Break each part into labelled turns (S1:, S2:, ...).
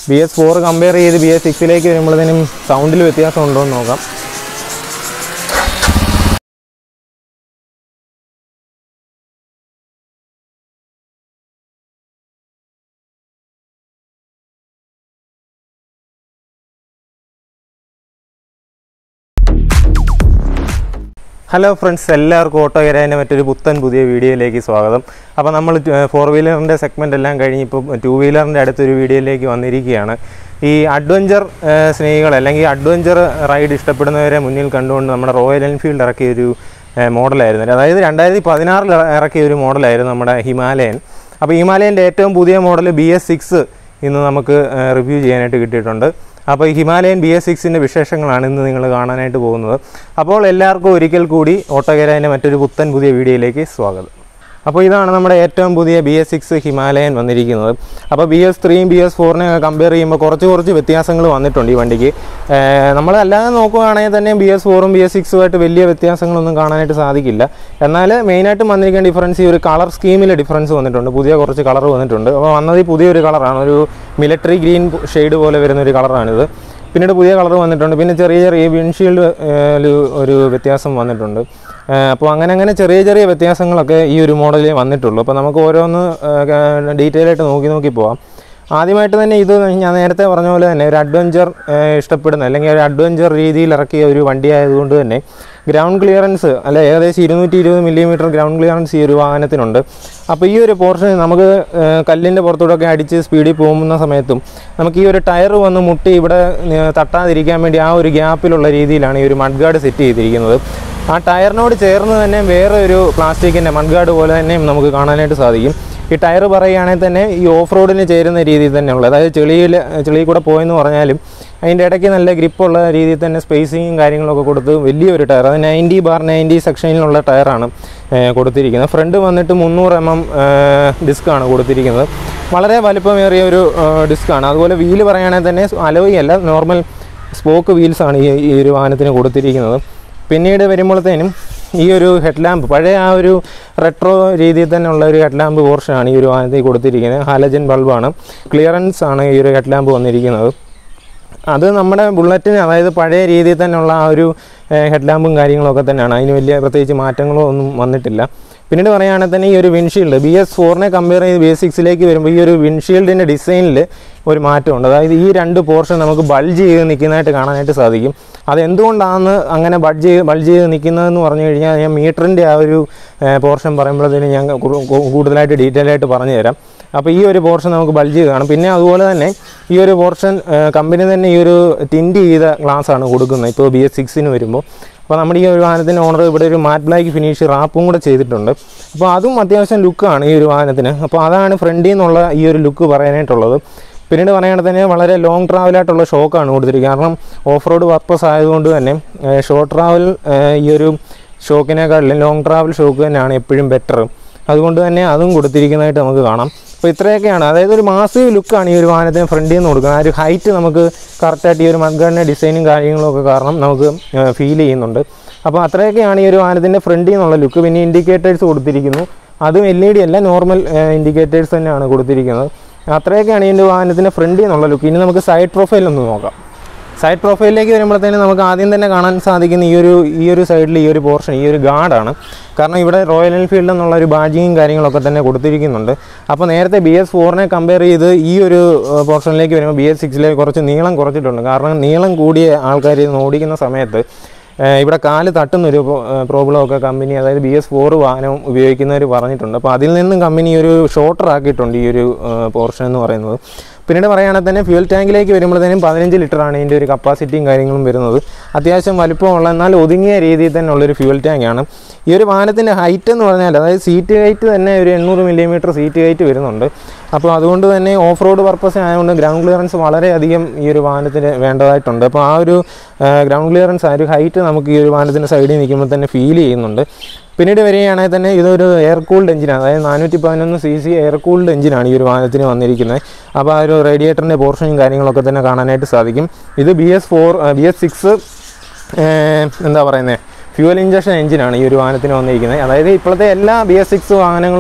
S1: B S four compare ചെയ്ത് B S സിക്സിലേക്ക് വരുമ്പോഴത്തേനും സൗണ്ടിൽ വ്യത്യാസം ഉണ്ടോ എന്ന് നോക്കാം ഹലോ ഫ്രണ്ട്സ് എല്ലാവർക്കും ഓട്ടോ കരാൻ്റെ മറ്റൊരു പുത്തൻ പുതിയ വീഡിയോയിലേക്ക് സ്വാഗതം അപ്പോൾ നമ്മൾ ഫോർ വീലറിൻ്റെ സെഗ്മെൻ്റ് എല്ലാം കഴിഞ്ഞ് ഇപ്പോൾ ടു വീലറിൻ്റെ അടുത്തൊരു വീഡിയോയിലേക്ക് വന്നിരിക്കുകയാണ് ഈ അഡ്വഞ്ചർ സ്നേഹികൾ അല്ലെങ്കിൽ അഡ്വഞ്ചർ റൈഡ് ഇഷ്ടപ്പെടുന്നവരെ മുന്നിൽ കണ്ടുകൊണ്ട് നമ്മുടെ റോയൽ എൻഫീൽഡ് ഇറക്കിയ ഒരു മോഡലായിരുന്നു അതായത് രണ്ടായിരത്തി പതിനാറിൽ ഇറക്കിയ ഒരു മോഡലായിരുന്നു നമ്മുടെ ഹിമാലയൻ അപ്പോൾ ഹിമാലയൻ്റെ ഏറ്റവും പുതിയ മോഡൽ ബി എസ് സിക്സ് ഇന്ന് നമുക്ക് റിവ്യൂ ചെയ്യാനായിട്ട് കിട്ടിയിട്ടുണ്ട് അപ്പോൾ ഈ ഹിമാലയൻ ബി എസ് സിക്സിൻ്റെ വിശേഷങ്ങളാണ് ഇന്ന് നിങ്ങൾ കാണാനായിട്ട് പോകുന്നത് അപ്പോൾ എല്ലാവർക്കും ഒരിക്കൽ കൂടി ഓട്ടോകരാൻ്റെ മറ്റൊരു പുത്തൻ പുതിയ വീഡിയോയിലേക്ക് സ്വാഗതം അപ്പോൾ ഇതാണ് നമ്മുടെ ഏറ്റവും പുതിയ ബി എസ് സിക്സ് ഹിമാലയൻ വന്നിരിക്കുന്നത് അപ്പോൾ ബി എസ് ത്രീയും ബി എസ് ഫോറിനെ കമ്പയർ ചെയ്യുമ്പോൾ കുറച്ച് കുറച്ച് വ്യത്യാസങ്ങൾ വന്നിട്ടുണ്ട് ഈ വണ്ടിക്ക് നമ്മൾ അല്ലാതെ നോക്കുകയാണെങ്കിൽ തന്നെ ബി എസ് ഫോറും ബി എസ് സിക്സുമായിട്ട് വലിയ വ്യത്യാസങ്ങളൊന്നും കാണാനായിട്ട് സാധിക്കില്ല എന്നാൽ മെയിനായിട്ടും വന്നിരിക്കുന്ന ഡിഫറൻസ് ഈ ഒരു കളർ സ്കീമിൽ ഡിഫറൻസ് വന്നിട്ടുണ്ട് പുതിയ കുറച്ച് കളർ വന്നിട്ടുണ്ട് അപ്പോൾ വന്നത് ഈ പുതിയൊരു കളറാണ് ഒരു മിലിറ്ററി ഗ്രീൻ ഷെയ്ഡ് പോലെ വരുന്ന ഒരു കളറാണിത് പിന്നീട് പുതിയ കളർ വന്നിട്ടുണ്ട് പിന്നെ ചെറിയ ചെറിയ വിൻഷീൽഡ് ഒരു വ്യത്യാസം വന്നിട്ടുണ്ട് അപ്പോൾ അങ്ങനെ അങ്ങനെ ചെറിയ ചെറിയ വ്യത്യാസങ്ങളൊക്കെ ഈ ഒരു മോഡലിൽ വന്നിട്ടുള്ളൂ അപ്പോൾ നമുക്ക് ഓരോന്ന് ഡീറ്റെയിൽ ആയിട്ട് നോക്കി നോക്കി പോവാം ആദ്യമായിട്ട് തന്നെ ഇത് ഞാൻ നേരത്തെ പറഞ്ഞ പോലെ തന്നെ ഒരു അഡ്വഞ്ചർ ഇഷ്ടപ്പെടുന്ന അല്ലെങ്കിൽ ഒരു അഡ്വഞ്ചർ രീതിയിൽ ഇറക്കിയ ഒരു വണ്ടി ആയതുകൊണ്ട് തന്നെ ഗ്രൗണ്ട് ക്ലിയറൻസ് അല്ല ഏകദേശം ഇരുന്നൂറ്റി ഇരുപത് മില്ലിമീറ്റർ ഗ്രൗണ്ട് ക്ലിയറൻസ് ഈ ഒരു വാഹനത്തിനുണ്ട് അപ്പോൾ ഈ ഒരു പോർഷൻ നമുക്ക് കല്ലിൻ്റെ പുറത്തൂടെയൊക്കെ അടിച്ച് സ്പീഡിൽ പോകുന്ന സമയത്തും നമുക്ക് ഈ ഒരു ടയർ വന്ന് മുട്ടി ഇവിടെ തട്ടാതിരിക്കാൻ വേണ്ടി ആ ഒരു ഗ്യാപ്പിലുള്ള രീതിയിലാണ് ഈ ഒരു മഡ് ഗാർഡ് സെറ്റ് ചെയ്തിരിക്കുന്നത് ആ ടയറിനോട് ചേർന്ന് തന്നെ വേറെ ഒരു പ്ലാസ്റ്റിക്കിൻ്റെ മഡ് ഗാർഡ് പോലെ തന്നെ നമുക്ക് കാണാനായിട്ട് സാധിക്കും ഈ ടയർ പറയുകയാണെങ്കിൽ തന്നെ ഈ ഓഫ് റോഡിന് ചേരുന്ന രീതിയിൽ തന്നെയുള്ള അതായത് ചെളിയിൽ ചെളിയിൽ കൂടെ പോയെന്ന് പറഞ്ഞാലും അതിൻ്റെ ഇടയ്ക്ക് നല്ല ഗ്രിപ്പുള്ള രീതിയിൽ തന്നെ സ്പേസിങ്ങും കാര്യങ്ങളൊക്കെ കൊടുത്ത് വലിയൊരു ടയർ അത് നയൻറ്റി ബാർ നയൻറ്റി സെക്ഷനിലുള്ള ടയറാണ് കൊടുത്തിരിക്കുന്നത് ഫ്രണ്ട് വന്നിട്ട് മുന്നൂറ് എം എം ഡിസ്ക്കാണ് കൊടുത്തിരിക്കുന്നത് വളരെ വലിപ്പമേറിയ ഒരു ഡിസ്ക്കാണ് അതുപോലെ വീല് പറയുകയാണെങ്കിൽ തന്നെ അലോയി അല്ല നോർമൽ സ്പോക്ക് വീൽസാണ് ഈ ഈ ഒരു വാഹനത്തിന് കൊടുത്തിരിക്കുന്നത് പിന്നീട് വരുമ്പോഴത്തേനും ഈ ഒരു ഹെഡ് ലാമ്പ് പഴയ ആ ഒരു റെട്രോ രീതിയിൽ തന്നെയുള്ള ഒരു ഹെഡ് ലാമ്പ് പോർഷനാണ് ഈ ഒരു വാഹനത്തിൽ കൊടുത്തിരിക്കുന്നത് ഹാലജൻ ബൾബാണ് ക്ലിയറൻസ് ആണ് ഈ ഒരു ഹെഡ് ലാമ്പ് വന്നിരിക്കുന്നത് അത് നമ്മുടെ ബുള്ളറ്റിന് അതായത് പഴയ രീതിയിൽ തന്നെയുള്ള ആ ഒരു ഹെഡ് ലാമ്പും കാര്യങ്ങളൊക്കെ തന്നെയാണ് അതിന് വലിയ പ്രത്യേകിച്ച് മാറ്റങ്ങളോ ഒന്നും വന്നിട്ടില്ല പിന്നീട് പറയുകയാണെങ്കിൽ തന്നെ ഈ ഒരു വിൻഷീൽഡ് ബി എസ് ഫോറിനെ കമ്പയർ ചെയ്ത് ബി എസ് സിക്സിലേക്ക് വരുമ്പോൾ ഈ ഒരു വിൻഷീൽഡിൻ്റെ ഡിസൈനിൽ ഒരു മാറ്റമുണ്ട് അതായത് ഈ രണ്ട് പോർഷൻ നമുക്ക് ബൾജ് ചെയ്ത് നിൽക്കുന്നതായിട്ട് കാണാനായിട്ട് സാധിക്കും അതെന്തുകൊണ്ടാണ് അങ്ങനെ ബൾജ് ചെയ്ത് ബൾജ് ചെയ്ത് നിൽക്കുന്നതെന്ന് പറഞ്ഞു കഴിഞ്ഞാൽ ഞാൻ മീറ്ററിൻ്റെ ആ ഒരു പോർഷൻ പറയുമ്പോഴത്തേന് ഞാൻ കൂടുതലായിട്ട് ഡീറ്റെയിൽ ആയിട്ട് പറഞ്ഞു തരാം അപ്പോൾ ഈ ഒരു പോർഷൻ നമുക്ക് ബൾജ് ചെയ്ത് കാണും പിന്നെ അതുപോലെ തന്നെ ഈ ഒരു പോർഷൻ കമ്പനി തന്നെ ഈ ഒരു ടിൻറ്റ് ചെയ്ത ഗ്ലാസ് ആണ് കൊടുക്കുന്നത് ഇപ്പോൾ ബി എസ് സിക്സിന് വരുമ്പോൾ അപ്പോൾ നമ്മുടെ ഈ ഒരു വാഹനത്തിൻ്റെ ഓണർ ഇവിടെ ഒരു മാറ്റ് ബ്ലാക്ക് ഫിനിഷ് റാപ്പും കൂടെ ചെയ്തിട്ടുണ്ട് അപ്പോൾ അതും അത്യാവശ്യം ലുക്കാണ് ഈ ഒരു വാഹനത്തിന് അപ്പോൾ അതാണ് ഫ്രണ്ടിൽ നിന്നുള്ള ഈ ഒരു ലുക്ക് പറയാനായിട്ടുള്ളത് പിന്നീട് പറയുകയാണെങ്കിൽ തന്നെ വളരെ ലോങ് ട്രാവലായിട്ടുള്ള ഷോക്കാണ് കൊടുത്തിരിക്കുന്നത് കാരണം ഓഫ് റോഡ് പർപ്പസ് ആയതുകൊണ്ട് തന്നെ ഷോർട്ട് ട്രാവൽ ഈ ഒരു ഷോക്കിനേക്കാളും ലോങ് ട്രാവൽ ഷോക്ക് തന്നെയാണ് എപ്പോഴും ബെറ്റർ അതുകൊണ്ട് തന്നെ അതും കൊടുത്തിരിക്കുന്നതായിട്ട് നമുക്ക് കാണാം അപ്പോൾ ഇത്രയൊക്കെയാണ് അതായത് ഒരു മാസീവ് ലുക്കാണ് ഈ ഒരു വാഹനത്തിന് ഫ്രണ്ടിൽ നിന്ന് കൊടുക്കുന്നത് ആ ഒരു ഹൈറ്റ് നമുക്ക് കറക്റ്റായിട്ട് ഈ ഒരു മൺഗണിൻ്റെ ഡിസൈനും കാര്യങ്ങളും ഒക്കെ കാരണം നമുക്ക് ഫീൽ ചെയ്യുന്നുണ്ട് അപ്പോൾ അത്രയൊക്കെയാണ് ഈ ഒരു വാഹനത്തിൻ്റെ ഫ്രണ്ടിൽ നിന്നുള്ള ലുക്ക് പിന്നെ ഇൻഡിക്കേറ്റേഴ്സ് കൊടുത്തിരിക്കുന്നു അതും എൽ ഇ ഡി അല്ല നോർമൽ ഇൻഡിക്കേറ്റേഴ്സ് തന്നെയാണ് കൊടുത്തിരിക്കുന്നത് അത്രയൊക്കെയാണ് ഇതിൻ്റെ വാഹനത്തിൻ്റെ ഫ്രണ്ടിൽ നിന്നുള്ള ലുക്ക് ഇനി നമുക്ക് സൈഡ് പ്രൊഫൈൽ ഒന്ന് നോക്കാം സൈഡ് പ്രൊഫൈലിലേക്ക് വരുമ്പോഴത്തേനും നമുക്ക് ആദ്യം തന്നെ കാണാൻ സാധിക്കുന്ന ഈ ഒരു ഈ ഒരു സൈഡിൽ ഈ ഒരു പോർഷൻ ഈ ഒരു ഗാർഡാണ് കാരണം ഇവിടെ റോയൽ എൻഫീൽഡ് എന്നുള്ള ഒരു ബാഡ്ജിങ്ങും കാര്യങ്ങളൊക്കെ തന്നെ കൊടുത്തിരിക്കുന്നുണ്ട് അപ്പോൾ നേരത്തെ ബി എസ് ഫോറിനെ കമ്പയർ ചെയ്ത് ഈ ഒരു പോർഷനിലേക്ക് വരുമ്പോൾ ബി എസ് സിക്സിലേക്ക് കുറച്ച് നീളം കുറച്ചിട്ടുണ്ട് കാരണം നീളം കൂടിയ ആൾക്കാർ ഇത് ഓടിക്കുന്ന സമയത്ത് ഇവിടെ കാല് തട്ടുന്നൊരു പ്രോബ്ലമൊക്കെ കമ്പനി അതായത് ബി എസ് ഫോർ വാഹനം ഉപയോഗിക്കുന്നവർ പറഞ്ഞിട്ടുണ്ട് അപ്പോൾ അതിൽ നിന്നും കമ്പനി ഒരു ഷോർട്ടർ ആക്കിയിട്ടുണ്ട് ഈ ഒരു പോർഷൻ എന്ന് പറയുന്നത് പിന്നീട് പറയുകയാണെങ്കിൽ തന്നെ ഫ്യൂൽ ടാങ്കിലേക്ക് വരുമ്പോഴത്തേനും പതിനഞ്ച് ലിറ്ററാണ് ഇതിൻ്റെ ഒരു കപ്പാസിറ്റിയും കാര്യങ്ങളും വരുന്നത് അത്യാവശ്യം വലുപ്പമുള്ള എന്നാൽ ഒതുങ്ങിയ രീതിയിൽ തന്നെ ഉള്ളൊരു ഫ്യൂൽ ടാങ്കാണ് ഈ ഒരു വാഹനത്തിൻ്റെ ഹൈറ്റ് എന്ന് പറഞ്ഞാൽ അതായത് സീറ്റ് ഹൈറ്റ് തന്നെ ഒരു എണ്ണൂറ് മില്ലിമീറ്റർ സീറ്റ് ഹൈറ്റ് വരുന്നുണ്ട് അപ്പോൾ അതുകൊണ്ട് തന്നെ ഓഫ് റോഡ് പർപ്പസ് ആയതുകൊണ്ട് ഗ്രൗണ്ട് ക്ലിയറൻസ് വളരെയധികം ഈ ഒരു വാഹനത്തിന് വേണ്ടതായിട്ടുണ്ട് അപ്പോൾ ആ ഒരു ഗ്രൗണ്ട് ക്ലിയറൻസ് ആ ഒരു ഹൈറ്റ് നമുക്ക് ഈ ഒരു വാഹനത്തിൻ്റെ സൈഡിൽ നിൽക്കുമ്പോൾ തന്നെ ഫീൽ ചെയ്യുന്നുണ്ട് പിന്നീട് വരികയാണെങ്കിൽ തന്നെ ഇതൊരു എയർ കൂൾഡ് എഞ്ചിനാണ് അതായത് നാനൂറ്റി പതിനൊന്ന് സി സി എയർ കൂൾഡ് എഞ്ചിനാണ് ഈ ഒരു വാഹനത്തിന് വന്നിരിക്കുന്നത് അപ്പോൾ ആ ഒരു റേഡിയേറ്ററിൻ്റെ പോർഷനും കാര്യങ്ങളൊക്കെ തന്നെ കാണാനായിട്ട് സാധിക്കും ഇത് B S four B S six എന്താ പറയുന്നത് ഫ്യൂവൽ ഇഞ്ചക്ഷൻ എഞ്ചിനാണ് ഈ ഒരു വാഹനത്തിന് വന്നിരിക്കുന്നത് അതായത് ഇപ്പോഴത്തെ എല്ലാ ബി എസ് സിക്സ് വാഹനങ്ങളും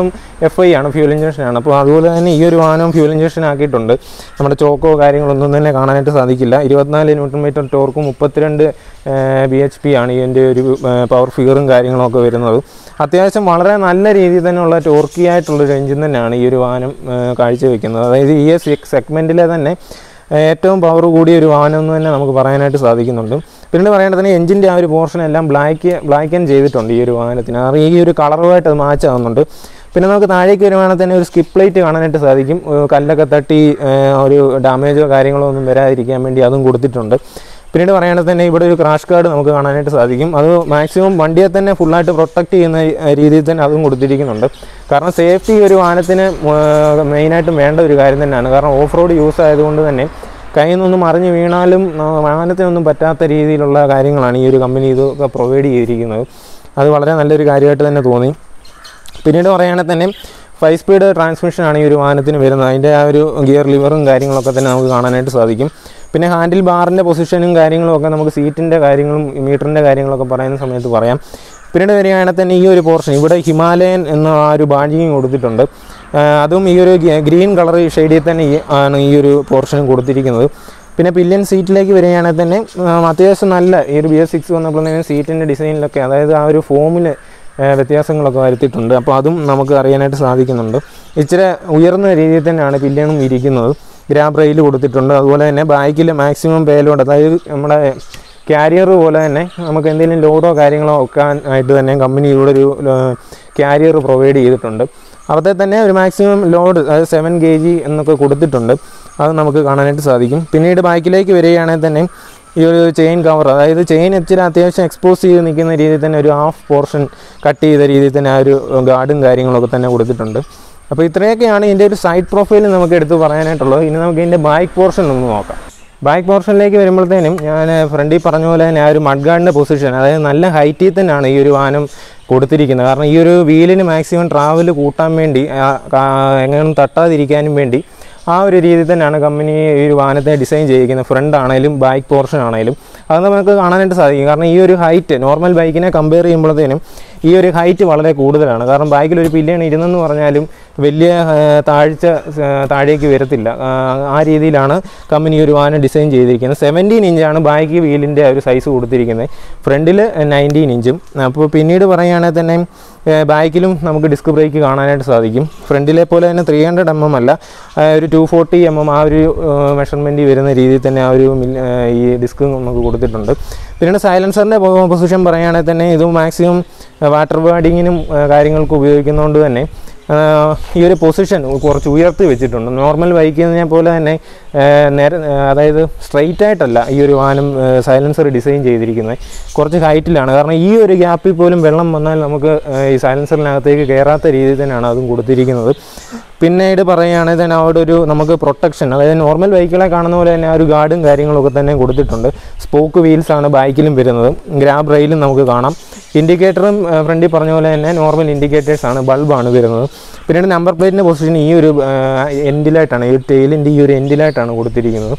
S1: എഫ് ഐ ആണ് ഫ്യൂൽ ഇഞ്ചക്ഷനാണ് അപ്പോൾ അതുപോലെ തന്നെ ഈ ഒരു വാഹനം ഫ്യൂൽ ഇഞ്ചക്ഷൻ ആക്കിയിട്ടുണ്ട് നമ്മുടെ ചോക്കോ കാര്യങ്ങളൊന്നും തന്നെ കാണാനായിട്ട് സാധിക്കില്ല ഇരുപത്തിനാല് ന്യൂട്രൺ മീറ്റർ ടോർക്കും മുപ്പത്തിരണ്ട് ബി എച്ച് പി ആണ് ഇതിൻ്റെ ഒരു പവർ ഫിഗറും കാര്യങ്ങളൊക്കെ വരുന്നത് അത്യാവശ്യം വളരെ നല്ല രീതിയിൽ തന്നെയുള്ള ടോർക്കി ആയിട്ടുള്ളൊരു എഞ്ചിൻ തന്നെയാണ് ഈ ഒരു വാഹനം ആ, കാഴ്ചവെക്കുന്നത് അതായത് ഈ സെഗ്മെൻറ്റിലെ തന്നെ ഏറ്റവും പവർ കൂടിയ ഒരു വാഹനം എന്ന് തന്നെ നമുക്ക് പറയാനായിട്ട് സാധിക്കുന്നുണ്ട് പിന്നീട് പറയേണ്ടത് തന്നെ എഞ്ചിൻ്റെ ആ ഒരു പോർഷൻ എല്ലാം ബ്ലാക്ക് ബ്ലാക്ക് ആൻഡ് ചെയ്തിട്ടുണ്ട് ഈ ഒരു വാഹനത്തിന് അത് ഈ ഒരു കളറുമായിട്ട് അത് മാച്ച് ആവുന്നുണ്ട് പിന്നെ നമുക്ക് താഴേക്ക് വരുവാണെങ്കിൽ തന്നെ ഒരു സ്കിപ്പ് ലൈറ്റ് കാണാനായിട്ട് സാധിക്കും ഏഹ് കല്ലൊക്കെ തട്ടി ഏഹ് ഒരു ഡാമേജോ കാര്യങ്ങളോ ഒന്നും വരാതിരിക്കാൻ വേണ്ടി അതും കൊടുത്തിട്ടുണ്ട് പിന്നീട് പറയുകയാണെങ്കിൽ തന്നെ ഇവിടെ ഒരു ക്രാഷ് കാർഡ് നമുക്ക് കാണാനായിട്ട് സാധിക്കും അത് മാക്സിമം വണ്ടിയെ തന്നെ ഫുള്ളായിട്ട് പ്രൊട്ടക്റ്റ് ചെയ്യുന്ന രീതിയിൽ തന്നെ അതും കൊടുത്തിരിക്കുന്നുണ്ട് കാരണം സേഫ്റ്റി ഒരു വാഹനത്തിന് ഏഹ് മെയിനായിട്ടും വേണ്ട ഒരു കാര്യം തന്നെയാണ് കാരണം ഓഫ് റോഡ് യൂസ് ആയതുകൊണ്ട് തന്നെ കയ്യിൽ നിന്നൊന്നും മറിഞ്ഞ് വീണാലും ആ, വാഹനത്തിനൊന്നും പറ്റാത്ത രീതിയിലുള്ള കാര്യങ്ങളാണ് ഈ ഒരു കമ്പനി ഇതൊക്കെ പ്രൊവൈഡ് ചെയ്തിരിക്കുന്നത് അത് വളരെ നല്ലൊരു കാര്യമായിട്ട് തന്നെ തോന്നി പിന്നീട് പറയുകയാണെങ്കിൽ തന്നെ ഫൈവ് സ്പീഡ് ട്രാൻസ്മിഷനാണ് ഈ ഒരു വാഹനത്തിന് വരുന്നത് അതിൻ്റെ ആ ഒരു ഗിയർ ലിവറും കാര്യങ്ങളൊക്കെ തന്നെ നമുക്ക് കാണാനായിട്ട് സാധിക്കും പിന്നെ ഹാൻഡിൽ ബാറിൻ്റെ പൊസിഷനും കാര്യങ്ങളും ഒക്കെ നമുക്ക് സീറ്റിൻ്റെ കാര്യങ്ങളും മീറ്ററിൻ്റെ കാര്യങ്ങളൊക്കെ പറയുന്ന സമയത്ത് പറയാം പിന്നീട് വരികയാണെങ്കിൽ തന്നെ ഈ ഒരു പോർഷൻ ഇവിടെ ഹിമാലയൻ എന്ന ആ ഒരു ബാഡ്ജിങ് കൊടുത്തിട്ടുണ്ട് ആ, അതും ഈ ഒരു ഗ്രീൻ കളർ ഷെയ്ഡിൽ തന്നെ ഈ- ആണ് ഈ ഒരു പോർഷനും കൊടുത്തിരിക്കുന്നത് പിന്നെ പില്യൻ സീറ്റിലേക്ക് വരികയാണെങ്കിൽ തന്നെ ആ, അത്യാവശ്യം നല്ല ഈ ഒരു ബി എസ് സിക്സ് വന്നപ്പോഴത്തേനും സീറ്റിൻ്റെ ഡിസൈനിലൊക്കെ അതായത് ആ ഒരു ഫോമിൽ വ്യത്യാസങ്ങളൊക്കെ വരുത്തിയിട്ടുണ്ട് അപ്പോൾ അതും നമുക്ക് അറിയാനായിട്ട് സാധിക്കുന്നുണ്ട് ഇച്ചിരി ഉയർന്ന രീതിയിൽ തന്നെയാണ് പില്യണും ഇരിക്കുന്നത് ഗ്രാബ് റെയിൽ കൊടുത്തിട്ടുണ്ട് അതുപോലെ തന്നെ ബാക്കിൽ മാക്സിമം പേലോഡ് അതായത് നമ്മുടെ ക്യാരിയർ പോലെ തന്നെ നമുക്ക് എന്തെങ്കിലും ലോഡോ കാര്യങ്ങളോ വെക്കാൻ ആയിട്ട് തന്നെ കമ്പനി ഇവിടെ ഒരു ക്യാരിയർ പ്രൊവൈഡ് ചെയ്തിട്ടുണ്ട് അവിടെ തന്നെ ഒരു മാക്സിമം ലോഡ് അതായത് സെവൻ കെ ജി എന്നൊക്കെ കൊടുത്തിട്ടുണ്ട് അത് നമുക്ക് കാണാനായിട്ട് സാധിക്കും പിന്നീട് ബാക്കിലേക്ക് വരികയാണെങ്കിൽ തന്നെ ഈ ഒരു ചെയിൻ കവർ അതായത് ചെയിൻ ഇച്ചിരി അത്യാവശ്യം എക്സ്പോസ് ചെയ്ത് നിൽക്കുന്ന രീതിയിൽ തന്നെ ഒരു ഹാഫ് പോർഷൻ കട്ട് ചെയ്ത രീതിയിൽ തന്നെ ആ ഒരു ഗാർഡും കാര്യങ്ങളൊക്കെ തന്നെ കൊടുത്തിട്ടുണ്ട് അപ്പോൾ ഇത്രയൊക്കെയാണ് ഇതിൻ്റെ ഒരു സൈഡ് പ്രൊഫൈൽ നമുക്ക് എടുത്ത് പറയാനായിട്ടുള്ളത് ഇനി നമുക്ക് ഇതിൻ്റെ ബാക്ക് പോർഷൻ ഒന്ന് നോക്കാം ബാക്ക് പോർഷനിലേക്ക് വരുമ്പോഴത്തേനും ഞാൻ ഫ്രണ്ടിൽ പറഞ്ഞ പോലെ തന്നെ ആ ഒരു മഡ് ഗാർഡിൻ്റെ പൊസിഷൻ അതായത് നല്ല ഹൈറ്റിൽ തന്നെയാണ് ഈ ഒരു വാഹനം കൊടുത്തിരിക്കുന്നത് കാരണം ഈ ഒരു വീലിന് മാക്സിമം ട്രാവൽ കൂട്ടാൻ വേണ്ടി ആ, കാ- എങ്ങനെയും തട്ടാതിരിക്കാനും വേണ്ടി ആ ഒരു രീതിയിൽ തന്നെയാണ് കമ്പനി ഈ ഒരു വാഹനത്തെ ഡിസൈൻ ചെയ്തിരിക്കുന്നത് ഫ്രണ്ട് ആണെങ്കിലും ബാക്ക് പോർഷൻ ആണെങ്കിലും അത് നമുക്ക് കാണാനായിട്ട് സാധിക്കും കാരണം ഈ ഒരു ഹൈറ്റ് നോർമൽ ബൈക്കിനെ കമ്പയർ ചെയ്യുമ്പോഴത്തേനും ഈ ഒരു ഹൈറ്റ് വളരെ കൂടുതലാണ് കാരണം ബാക്കിൽ ഒരു പില്ലിയൺ ഇരുന്നെന്ന് പറഞ്ഞാലും വലിയ ആ, താഴ്ച ആ, താഴേക്ക് വരത്തില്ല ആ, ആ രീതിയിലാണ് കമ്പനി ഈ ഒരു വാഹനം ഡിസൈൻ ചെയ്തിരിക്കുന്നത് സെവൻറ്റീൻ ഇഞ്ചാണ് ബാക്ക് വീലിൻ്റെ ഒരു സൈസ് കൊടുത്തിരിക്കുന്നത് ഫ്രണ്ടിൽ നയൻറ്റീൻ ഇഞ്ചും അപ്പോൾ പിന്നീട് പറയുകയാണെങ്കിൽ തന്നെ ബാക്കിലും നമുക്ക് ഡിസ്ക് ബ്രേക്ക് കാണാനായിട്ട് സാധിക്കും ഫ്രണ്ടിലെ പോലെ തന്നെ ത്രീ ഹൺഡ്രഡ് എം എം അല്ല ആ, ഒരു ടു ഫോർട്ടി എം എം ആ ഒരു മെഷർമെൻറ്റ് വരുന്ന രീതിയിൽ തന്നെ ആ ഒരു മിൽ- ആ, ഈ ഡിസ്ക് നമുക്ക് കൊടുത്തിട്ടുണ്ട് പിന്നീട് സൈലൻസറിൻ്റെ പൊസിഷൻ പറയുകയാണെങ്കിൽ തന്നെ ഇത് മാക്സിമം വാട്ടർ ബാഡിങ്ങിനും കാര്യങ്ങൾക്ക് ഉപയോഗിക്കുന്നതുകൊണ്ട് തന്നെ ആ, ഈ ഒരു പൊസിഷൻ കുറച്ച് ഉയർത്തി വെച്ചിട്ടുണ്ട് നോർമൽ ബൈക്കിനെ പോലെ തന്നെ ആ, നേരെ ആ, അതായത് സ്ട്രെയിറ്റ് ആയിട്ടല്ല ഈ ഒരു വാഹനം സൈലൻസർ ഡിസൈൻ ചെയ്തിരിക്കുന്നത് കുറച്ച് ഹൈറ്റിലാണ് കാരണം ഈ ഒരു ഗ്യാപ്പിൽ പോലും വെള്ളം വന്നാൽ നമുക്ക് ആ, ഈ സൈലൻസറിനകത്തേക്ക് കയറാത്ത രീതിയിൽ തന്നെയാണ് അതും കൊടുത്തിരിക്കുന്നത് പിന്നീട് പറയുകയാണെങ്കിൽ തന്നെ അവിടെ ഒരു നമുക്ക് പ്രൊട്ടക്ഷൻ അതായത് നോർമൽ ബൈക്കുകളെ കാണുന്ന പോലെ തന്നെ ആ ഒരു ഗാർഡും കാര്യങ്ങളൊക്കെ തന്നെ കൊടുത്തിട്ടുണ്ട് സ്പോക്ക് വീൽസ് ആണ് ബൈക്കിലും വരുന്നത് ഗ്രാബ് റെയിലും നമുക്ക് കാണാം ഇൻഡിക്കേറ്ററും ഫ്രണ്ടിൽ പറഞ്ഞ പോലെ തന്നെ നോർമൽ ഇൻഡിക്കേറ്റേഴ്സ് ആണ് ബൾബാണ് വരുന്നത് പിന്നീട് നമ്പർ പ്ലേറ്റിൻ്റെ പൊസിഷൻ ഈ ഒരു എൻഡിലായിട്ടാണ് ഈ ടെയിലിൻ്റെ ഈ ഒരു എൻഡിലായിട്ടാണ് കൊടുത്തിരിക്കുന്നത്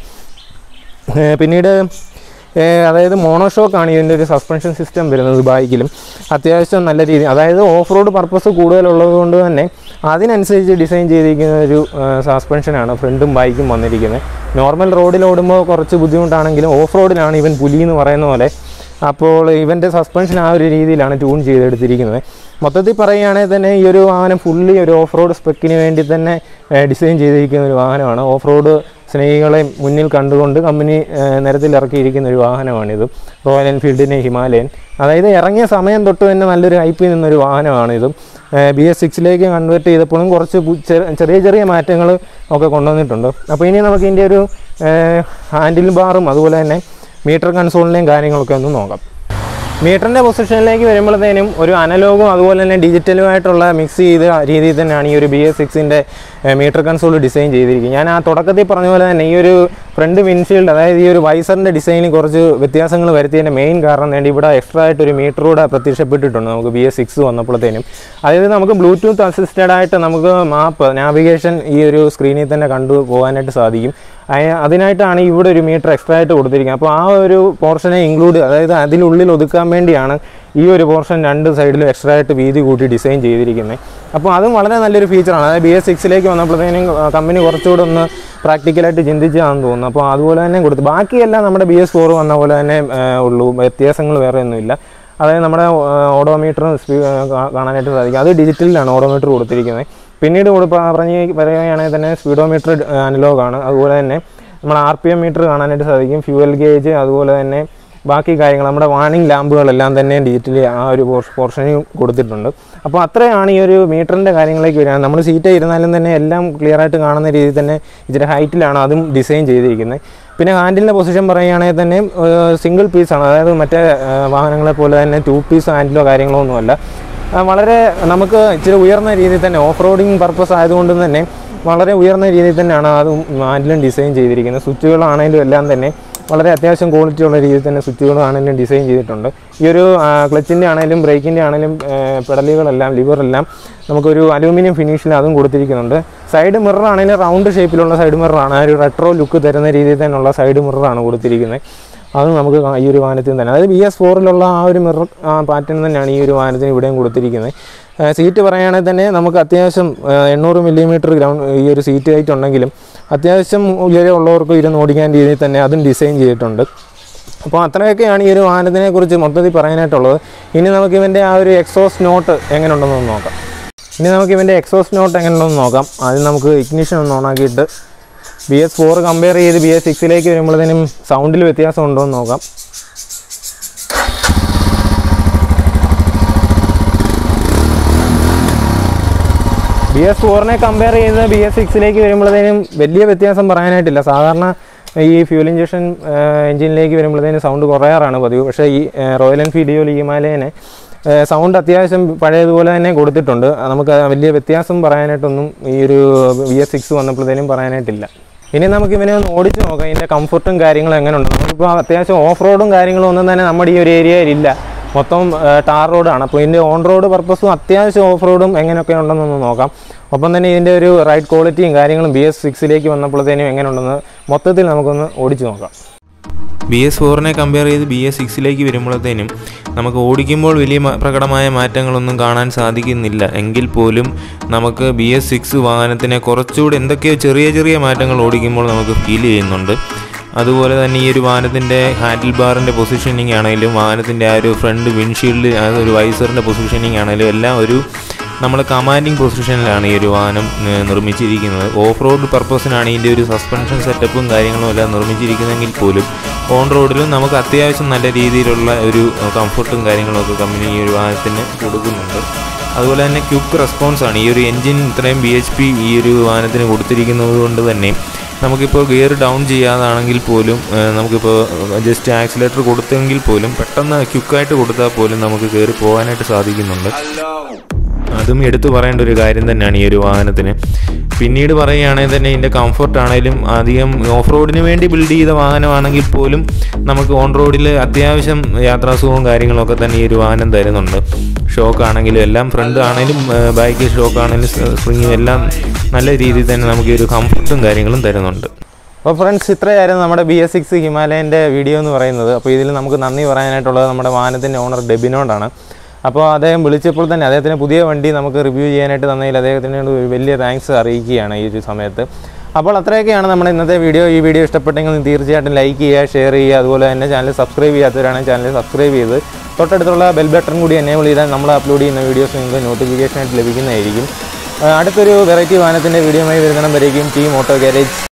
S1: ഏഹ് പിന്നീട് ഏഹ് അതായത് മോണോഷോക്കാണ് ഇതിൻ്റെ ഒരു സസ്പെൻഷൻ സിസ്റ്റം വരുന്നത് ബൈക്കിലും അത്യാവശ്യം നല്ല രീതി അതായത് ഓഫ് റോഡ് പർപ്പസ് കൂടുതലുള്ളത് കൊണ്ട് തന്നെ അതിനനുസരിച്ച് ഡിസൈൻ ചെയ്തിരിക്കുന്ന ഒരു സസ്പെൻഷനാണ് ഫ്രണ്ടും ബൈക്കും വന്നിരിക്കുന്നത് നോർമൽ റോഡിൽ ഓടുമ്പോൾ കുറച്ച് ബുദ്ധിമുട്ടാണെങ്കിലും ഓഫ് റോഡിലാണ് ഇവൻ പുലി എന്ന് പറയുന്ന പോലെ അപ്പോൾ ഇവൻ്റെ സസ്പെൻഷൻ ആ ഒരു രീതിയിലാണ് ട്യൂൺ ചെയ്തെടുത്തിരിക്കുന്നത് മൊത്തത്തിൽ പറയുകയാണെങ്കിൽ തന്നെ ഈ ഒരു വാഹനം ഫുള്ളി ഒരു ഓഫ് റോഡ് സ്പെക്കിന് വേണ്ടി തന്നെ ഡിസൈൻ ചെയ്തിരിക്കുന്ന ഒരു വാഹനമാണ് ഓഫ് റോഡ് സ്നേഹികളെ മുന്നിൽ കണ്ടുകൊണ്ട് കമ്പനി ഏഹ്, നിരത്തിലിറക്കിയിരിക്കുന്ന ഒരു വാഹനമാണിത് റോയൽ എൻഫീൽഡിൻ്റെ ഹിമാലയൻ അതായത് ഇറങ്ങിയ സമയം തൊട്ട് തന്നെ നല്ലൊരു ഹൈപ്പിൽ നിന്നൊരു വാഹനമാണിത് ബി എസ് സിക്സിലേക്ക് കൺവേർട്ട് ചെയ്തപ്പോഴും കുറച്ച് പു- ചെ- ചെറിയ ചെറിയ മാറ്റങ്ങൾ ഒക്കെ കൊണ്ടുവന്നിട്ടുണ്ട് അപ്പോൾ ഇനി നമുക്ക് ഇതിൻ്റെ ഒരു ഹാൻഡിൽ ബാറും അതുപോലെ തന്നെ മീറ്റർ കൺസോളിൻ്റെയും കാര്യങ്ങളൊക്കെ ഒന്ന് നോക്കാം മീറ്ററിൻ്റെ പൊസിഷനിലേക്ക് വരുമ്പോഴത്തേനും ഒരു അനലോഗും അതുപോലെ തന്നെ ഡിജിറ്റലുമായിട്ടുള്ള മിക്സ് ചെയ്ത രീതിയിൽ തന്നെയാണ് ഈ ഒരു ബി എസ് സിക്സിൻ്റെ മീറ്റർ കൺസോൾ ഡിസൈൻ ചെയ്തിരിക്കുന്നത് ഞാൻ ആ തുടക്കത്തിൽ പറഞ്ഞ പോലെ തന്നെ ഈ ഒരു ഫ്രണ്ട് വിൻഷീൽഡ് അതായത് ഈ ഒരു വൈസറിൻ്റെ ഡിസൈനിൽ കുറച്ച് വ്യത്യാസങ്ങൾ വരുത്തിയതിൻ്റെ മെയിൻ കാരണം വേണ്ടി ഇവിടെ എക്സ്ട്രാ ആയിട്ട് ഒരു മീറ്റർ കൂടെ പ്രത്യക്ഷപ്പെട്ടിട്ടുണ്ട് നമുക്ക് ബി എസ് സിക്സ് വന്നപ്പോഴത്തേനും അതായത് നമുക്ക് ബ്ലൂടൂത്ത് അസിസ്റ്റഡ് ആയിട്ട് നമുക്ക് മാപ്പ് നാവിഗേഷൻ ഈ ഒരു സ്ക്രീനിൽ തന്നെ കണ്ടു പോകാനായിട്ട് സാധിക്കും അയ- അതിനായിട്ടാണ് ഇവിടെ ഒരു മീറ്റർ എക്സ്ട്രാ ആയിട്ട് കൊടുത്തിരിക്കുന്നത് അപ്പോൾ ആ ഒരു പോർഷനെ ഇൻക്ലൂഡ് അതായത് അതിനുള്ളിൽ ഒതുക്കാൻ വേണ്ടിയാണ് ഈ ഒരു പോർഷൻ രണ്ട് സൈഡിലും എക്സ്ട്രാ ആയിട്ട് വീതി കൂട്ടി ഡിസൈൻ ചെയ്തിരിക്കുന്നത് അപ്പോൾ അതും വളരെ നല്ലൊരു ഫീച്ചറാണ് അതായത് ബി എസ് സിക്സിലേക്ക് വന്നപ്പോഴത്തേനും കമ്പനി കുറച്ചുകൂടെ ഒന്ന് പ്രാക്ടിക്കലായിട്ട് ചിന്തിച്ചാണെന്ന് തോന്നുന്നു അപ്പോൾ അതുപോലെ തന്നെ കൊടുത്തു ബാക്കിയെല്ലാം നമ്മുടെ ബി എസ് ഫോർ വന്ന പോലെ തന്നെ ആ, ഉള്ളൂ വ്യത്യാസങ്ങൾ വേറെ ഒന്നുമില്ല അതായത് നമ്മുടെ ഓഡോമീറ്റർ കാണാനായിട്ട് സാധിക്കും അത് ഡിജിറ്റലിലാണ് ഓഡോമീറ്റർ കൊടുത്തിരിക്കുന്നത് പിന്നീട് കൊടു പറഞ്ഞ് പറയുകയാണെങ്കിൽ തന്നെ സ്പീഡോമീറ്റർ അനലോഗാണ് അതുപോലെ തന്നെ നമ്മൾ ആർ പി എം മീറ്റർ കാണാനായിട്ട് സാധിക്കും ഫ്യൂവൽ ഗേജ് അതുപോലെ തന്നെ ബാക്കി കാര്യങ്ങൾ നമ്മുടെ വാണിംഗ് ലാമ്പുകളെല്ലാം തന്നെ ഡിജിറ്റലി ആ ഒരു പോർഷനിൽ കൊടുത്തിട്ടുണ്ട് അപ്പോൾ അത്രയാണ് ഈ ഒരു മീറ്ററിൻ്റെ കാര്യങ്ങളിലേക്ക് വരിക നമ്മൾ സീറ്റ് ഇരുന്നാലും തന്നെ എല്ലാം ക്ലിയർ ആയിട്ട് കാണുന്ന രീതിയിൽ തന്നെ ഇച്ചിരി ഹൈറ്റിലാണ് അതും ഡിസൈൻ ചെയ്തിരിക്കുന്നത് പിന്നെ ഹാൻഡിലിൻ്റെ പൊസിഷൻ പറയുകയാണെങ്കിൽ തന്നെ സിംഗിൾ പീസാണ് അതായത് മറ്റേ ആ, വാഹനങ്ങളെ പോലെ തന്നെ ടു പീസ് ഹാൻഡിലോ കാര്യങ്ങളോ ഒന്നുമല്ല ആ, വളരെ നമുക്ക് ഇച്ചിരി ഉയർന്ന രീതിയിൽ തന്നെ ഓഫ് റോഡിങ് പർപ്പസ് ആയതുകൊണ്ട് തന്നെ വളരെ ഉയർന്ന രീതിയിൽ തന്നെയാണ് അത് ഹാൻഡിലും ഡിസൈൻ ചെയ്തിരിക്കുന്നത് സ്വിച്ചുകളാണെങ്കിലും എല്ലാം തന്നെ വളരെ അത്യാവശ്യം ക്വാളിറ്റി ഉള്ള രീതിയിൽ തന്നെ സ്വിച്ചുകളാണെങ്കിലും ഡിസൈൻ ചെയ്തിട്ടുണ്ട് ഈ ഒരു ക്ലച്ചിൻ്റെ ആണെങ്കിലും ബ്രേക്കിൻ്റെ ആണെങ്കിലും പെഡലുകളെല്ലാം ലിവറെല്ലാം നമുക്കൊരു അലൂമിനിയം ഫിനിഷിൽ അതും കൊടുത്തിരിക്കുന്നുണ്ട് സൈഡ് മിറർ ആണെങ്കിലും റൗണ്ട് ഷേപ്പിലുള്ള സൈഡ് മിററാണ് ആ ഒരു റെട്രോ ലുക്ക് തരുന്ന രീതിയിൽ തന്നെയുള്ള സൈഡ് മിററാണ് കൊടുത്തിരിക്കുന്നത് അത് നമുക്ക് കാ- ഈ ഒരു വാഹനത്തിൽ തന്നെ അതായത് ബി എസ് ഫോറിലുള്ള ആ ഒരു മിറർ പാറ്റേൺ തന്നെയാണ് ഈ ഒരു വാഹനത്തിന് ഇവിടെയും കൊടുത്തിരിക്കുന്നത് ആ, സീറ്റ് പറയുകയാണെങ്കിൽ തന്നെ നമുക്ക് അത്യാവശ്യം ആ, എണ്ണൂറ് മില്ലിമീറ്റർ ഗ്രൗണ്ട് ഈ ഒരു സീറ്റ് ഹൈറ്റ് ഉണ്ടെങ്കിലും അത്യാവശ്യം ഉയരമുള്ളവർക്ക് ഇരുന്ന് ഓടിക്കാൻ രീതിയിൽ തന്നെ അതും ഡിസൈൻ ചെയ്തിട്ടുണ്ട് അപ്പോൾ അത്രയൊക്കെയാണ് ഈ ഒരു വാഹനത്തിനെ കുറിച്ച് മൊത്തത്തിൽ പറയാനായിട്ടുള്ളത് ഇനി നമുക്ക് ഇവൻ്റെ ആ ഒരു എക്സോസ് നോട്ട് എങ്ങനെ ഉണ്ടെന്ന് നോക്കാം ഇനി നമുക്ക് ഇവൻ്റെ എക്സോസ് നോട്ട് എങ്ങനെ ഉണ്ടെന്ന് നോക്കാം ആദ്യം നമുക്ക് ഇഗ്നിഷൻ ഒന്ന് ഓണാക്കിയിട്ട് ബി എസ് ഫോർ കമ്പയർ ചെയ്ത് ബി എസ് സിക്സിലേക്ക് വരുമ്പോഴത്തേനും സൗണ്ടിൽ വ്യത്യാസം ഉണ്ടോ എന്ന് നോക്കാം ബി എസ് ഫോറിനെ കമ്പയർ ചെയ്ത് ബി എസ് സിക്സിലേക്ക് വരുമ്പോഴത്തേനും വലിയ വ്യത്യാസം പറയാനായിട്ടില്ല സാധാരണ ഈ ഫ്യൂൽ ഇഞ്ചക്ഷൻ എഞ്ചിനിലേക്ക് വരുമ്പോഴത്തേനും സൗണ്ട് കുറയാറാണ് പതിവ് പക്ഷേ ഈ റോയൽ എൻഫീൽഡ് ഈ ഹിമാലയനെ സൗണ്ട് അത്യാവശ്യം പഴയതുപോലെ തന്നെ കൊടുത്തിട്ടുണ്ട് നമുക്ക് വലിയ വ്യത്യാസം പറയാനായിട്ടൊന്നും ഈ ഒരു ബി എസ് സിക്സ് വന്നപ്പോഴത്തേനും പറയാനായിട്ടില്ല ഇനി നമുക്ക് ഇവനെ ഒന്ന് ഓടിച്ച് നോക്കാം ഇതിൻ്റെ കംഫർട്ടും കാര്യങ്ങളും എങ്ങനെയുണ്ട് നമുക്കിപ്പോൾ അത്യാവശ്യം ഓഫ് റോഡും കാര്യങ്ങളും ഒന്നും തന്നെ നമ്മുടെ ഈ ഒരു ഏരിയയിൽ ഇല്ല മൊത്തം ടാർ റോഡാണ് അപ്പോൾ ഇതിൻ്റെ ഓൺ റോഡ് പർപ്പസും അത്യാവശ്യം ഓഫ് റോഡും എങ്ങനെയൊക്കെ ഉണ്ടെന്നൊന്ന് നോക്കാം ഒപ്പം തന്നെ ഇതിൻ്റെ ഒരു റൈഡ് ക്വാളിറ്റിയും കാര്യങ്ങളും ബി എസ് സിക്സിലേക്ക് വന്നപ്പോഴത്തേനും എങ്ങനെയുണ്ടെന്ന് മൊത്തത്തിൽ നമുക്കൊന്ന് ഓടിച്ച് നോക്കാം
S2: ബി എസ് ഫോറിനെ കമ്പയർ ചെയ്ത് ബി എസ് സിക്സിലേക്ക് വരുമ്പോഴത്തേനും നമുക്ക് ഓടിക്കുമ്പോൾ വലിയ മ- പ്രകടമായ മാറ്റങ്ങളൊന്നും കാണാൻ സാധിക്കുന്നില്ല എങ്കിൽ പോലും നമുക്ക് ബി എസ് സിക്സ് വാഹനത്തിനെ കുറച്ചുകൂടി എന്തൊക്കെയോ ചെറിയ ചെറിയ മാറ്റങ്ങൾ ഓടിക്കുമ്പോൾ നമുക്ക് ഫീൽ ചെയ്യുന്നുണ്ട് അതുപോലെ തന്നെ ഈ ഒരു വാഹനത്തിൻ്റെ ഹാൻഡിൽ ബാറിൻ്റെ പൊസിഷനിങ് ആണെങ്കിലും വാഹനത്തിൻ്റെ ആ ഒരു ഫ്രണ്ട് വിൻഷീൽഡ് ആ ഒരു വൈസറിൻ്റെ പൊസിഷനിങ് ആണെങ്കിലും എല്ലാം ഒരു നമ്മൾ കമാൻഡിങ് പൊസിഷനിലാണ് ഈ ഒരു വാഹനം ഏർ, നിർമ്മിച്ചിരിക്കുന്നത് ഓഫ് റോഡ് പർപ്പസിനാണ് ഇതിൻ്റെ ഒരു സസ്പെൻഷൻ സെറ്റപ്പും കാര്യങ്ങളും എല്ലാം നിർമ്മിച്ചിരിക്കുന്നതെങ്കിൽ പോലും ഓൺ റോഡിലും നമുക്ക് അത്യാവശ്യം നല്ല രീതിയിലുള്ള ഒരു കംഫർട്ടും കാര്യങ്ങളും ഒക്കെ കമ്പനി ഈ ഒരു വാഹനത്തിന് കൊടുക്കുന്നുണ്ട് അതുപോലെ തന്നെ ക്വിക്ക് റെസ്പോൺസ് ആണ് ഈ ഒരു എൻജിൻ ഇത്രയും ബി എച്ച് പി ഈ ഒരു വാഹനത്തിന് കൊടുത്തിരിക്കുന്നത് കൊണ്ട് തന്നെ നമുക്കിപ്പോൾ ഗിയർ ഡൗൺ ചെയ്യാതാണെങ്കിൽ പോലും ഏഹ്, നമുക്കിപ്പോൾ ജസ്റ്റ് ആക്സിലേറ്റർ കൊടുത്തെങ്കിൽ പോലും പെട്ടെന്ന് ക്വിക്കായിട്ട് കൊടുത്താൽ പോലും നമുക്ക് കയറി പോകാനായിട്ട് സാധിക്കുന്നുണ്ട് അതും എടുത്തു പറയേണ്ട ഒരു കാര്യം തന്നെയാണ് ഈ ഒരു വാഹനത്തിന് പിന്നീട് പറയുകയാണെങ്കിൽ തന്നെ ഇതിൻ്റെ കംഫർട്ട് ആണെങ്കിലും അധികം ഓഫ് റോഡിന് വേണ്ടി ബിൽഡ് ചെയ്ത വാഹനമാണെങ്കിൽ പോലും നമുക്ക് ഓൺ റോഡിൽ അത്യാവശ്യം യാത്രാസുഖവും കാര്യങ്ങളൊക്കെ തന്നെ ഈ ഒരു വാഹനം തരുന്നുണ്ട് ഷോക്ക് ആണെങ്കിലും എല്ലാം ഫ്രണ്ട് ആണെങ്കിലും ബാക്ക് ഷോക്ക് ആണെങ്കിലും സ്പ്രിങ്ങും എല്ലാം നല്ല രീതിയിൽ തന്നെ നമുക്ക് ഈ ഒരു കംഫർട്ടും കാര്യങ്ങളും തരുന്നുണ്ട്
S1: അപ്പോൾ ഫ്രണ്ട്സ് ഇത്രയായിരുന്നു നമ്മുടെ ബി എസ് സിക്സ് ഹിമാലയൻ്റെ വീഡിയോ എന്ന് പറയുന്നത് അപ്പോൾ ഇതിൽ നമുക്ക് നന്ദി പറയാനായിട്ടുള്ളത് നമ്മുടെ വാഹനത്തിൻ്റെ ഓണർ ഡെബിനോടാണ് അപ്പോൾ അദ്ദേഹം വിളിച്ചപ്പോൾ തന്നെ അദ്ദേഹത്തിന് പുതിയ വണ്ടി നമുക്ക് റിവ്യൂ ചെയ്യാനായിട്ട് തന്നതിൽ അദ്ദേഹത്തിന് ഒരു വലിയ താങ്ക്സ് അറിയിക്കുകയാണ് ഈ ഒരു സമയത്ത് അപ്പോൾ അത്രയൊക്കെയാണ് നമ്മുടെ ഇന്നത്തെ വീഡിയോ ഈ വീഡിയോ ഇഷ്ടപ്പെട്ടെങ്കിൽ തീർച്ചയായിട്ടും ലൈക്ക് ചെയ്യുക ഷെയർ ചെയ്യുക അതുപോലെ തന്നെ ചാനൽ സബ്സ്ക്രൈബ് ചെയ്യാത്തവരാണെങ്കിൽ ചാനൽ സബ്സ്ക്രൈബ് ചെയ്ത് തൊട്ടടുത്തുള്ള ബെൽ ബട്ടൺ കൂടി എനേബിൾ ചെയ്താൽ നമ്മൾ അപ്ലോഡ് ചെയ്യുന്ന വീഡിയോസ് നിങ്ങൾക്ക് നോട്ടിഫിക്കേഷൻ ആയിട്ട് ലഭിക്കുന്നതായിരിക്കും ആ, അടുത്തൊരു വെറൈറ്റി വാഹനത്തിൻ്റെ വീഡിയോയുമായി വരുന്നിടം വരേക്കും ടീം ഓട്ടോ ഗാരേജ്